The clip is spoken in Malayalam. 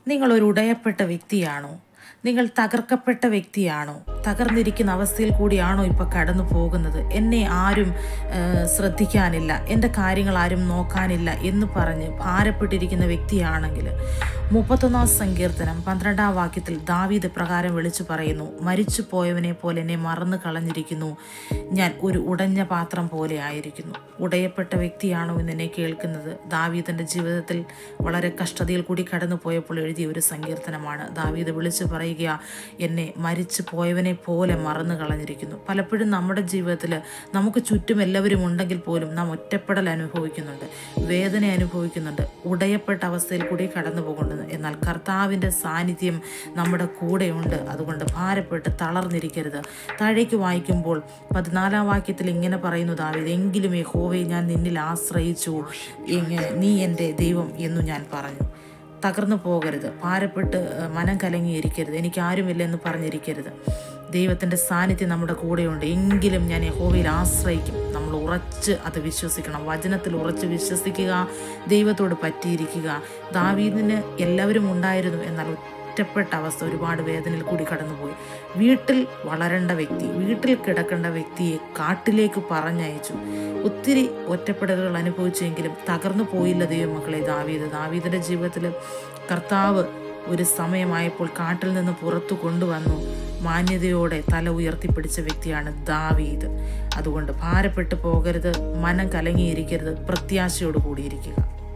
നിങ്ങൾ ഒരു ഉടയപ്പെട്ട വ്യക്തിയാണോ നിങ്ങൾ തകർക്കപ്പെട്ട വ്യക്തിയാണോ തകർന്നിരിക്കുന്ന അവസ്ഥയിൽ കൂടിയാണോ ഇപ്പോൾ കടന്നു പോകുന്നത് എന്നെ ആരും ആ, ശ്രദ്ധിക്കാനില്ല എൻ്റെ കാര്യങ്ങൾ ആരും നോക്കാനില്ല എന്ന് പറഞ്ഞ് ഭാരപ്പെട്ടിരിക്കുന്ന വ്യക്തിയാണെങ്കിൽ മുപ്പത്തൊന്നാം സങ്കീർത്തനം പന്ത്രണ്ടാം വാക്യത്തിൽ ദാവീദ് പ്രകാരം വിളിച്ചു പറയുന്നു മരിച്ചു പോയവനെ പോലെ എന്നെ മറന്നു കളഞ്ഞിരിക്കുന്നു ഞാൻ ഒരു ഉടഞ്ഞ പാത്രം പോലെ ആയിരിക്കുന്നു ഉടയപ്പെട്ട വ്യക്തിയാണോ എന്ന് എന്നെ കേൾക്കുന്നത് ദാവീദിൻ്റെ ജീവിതത്തിൽ വളരെ കഷ്ടതയിൽ കൂടി കടന്നു പോയപ്പോൾ എഴുതിയ ഒരു സങ്കീർത്തനമാണ് ദാവീദ് വിളിച്ചു പറയുക എന്നെ മരിച്ചു പോയവനെ പോലെ മറന്നു കളഞ്ഞിരിക്കുന്നു പലപ്പോഴും നമ്മുടെ ജീവിതത്തിൽ നമുക്ക് ചുറ്റും എല്ലാവരും ഉണ്ടെങ്കിൽ പോലും നാം ഒറ്റപ്പെടൽ അനുഭവിക്കുന്നുണ്ട് വേദന അനുഭവിക്കുന്നുണ്ട് ഉടയപ്പെട്ട അവസ്ഥയിൽ കൂടി കടന്നു പോകുന്നുണ്ട് എന്നാൽ കർത്താവിൻ്റെ സാന്നിധ്യം നമ്മുടെ കൂടെയുണ്ട് അതുകൊണ്ട് ഭാരപ്പെട്ട് തളർന്നിരിക്കരുത് താഴേക്ക് വായിക്കുമ്പോൾ പതിനാലാം വാക്യത്തിൽ ഇങ്ങനെ പറയുന്നു ദാവീദ് എങ്കിലും യഹോവയെ ഞാൻ നിന്നിൽ ആശ്രയിച്ചു ഇങ്ങനെ നീ എൻ്റെ ദൈവം എന്നു ഞാൻ പറഞ്ഞു തകർന്നു പോകരുത് ഭാരപ്പെട്ട് ഏഹ്, മനം കലങ്ങിയിരിക്കരുത് എനിക്ക് ആരുമില്ല എന്ന് പറഞ്ഞിരിക്കരുത് ദൈവത്തിൻ്റെ സാന്നിധ്യം നമ്മുടെ കൂടെയുണ്ട് എങ്കിലും ഞാൻ യഹോവയിൽ ആശ്രയിക്കും നമ്മൾ ഉറച്ച് അത് വിശ്വസിക്കണം വചനത്തിൽ ഉറച്ച് വിശ്വസിക്കുക ദൈവത്തോട് പറ്റിയിരിക്കുക ദാവീദിന് എല്ലാവരും ഉണ്ടായിരുന്നു എന്നാൽ ഒറ്റപ്പെട്ട അവസ്ഥ ഒരുപാട് വേദനയിൽ കൂടി കടന്നുപോയി വീട്ടിൽ വളരേണ്ട വ്യക്തി വീട്ടിൽ കിടക്കേണ്ട വ്യക്തിയെ കാട്ടിലേക്ക് പറഞ്ഞയച്ചു ഒത്തിരി ഒറ്റപ്പെടലുകൾ അനുഭവിച്ചെങ്കിലും തകർന്നു പോയില്ല ദൈവമക്കളെ ദാവീദ് ദാവീദിൻ്റെ ജീവിതത്തിൽ കർത്താവ് ഒരു സമയമായപ്പോൾ കാട്ടിൽ നിന്ന് പുറത്തു കൊണ്ടുവന്നു മാന്യതയോടെ തല ഉയർത്തിപ്പിടിച്ച വ്യക്തിയാണ് ദാവീദ് അതുകൊണ്ട് ഭാരപ്പെട്ടു പോകരുത് മനം കലങ്ങിയിരിക്കരുത് പ്രത്യാശയോട് കൂടിയിരിക്കുക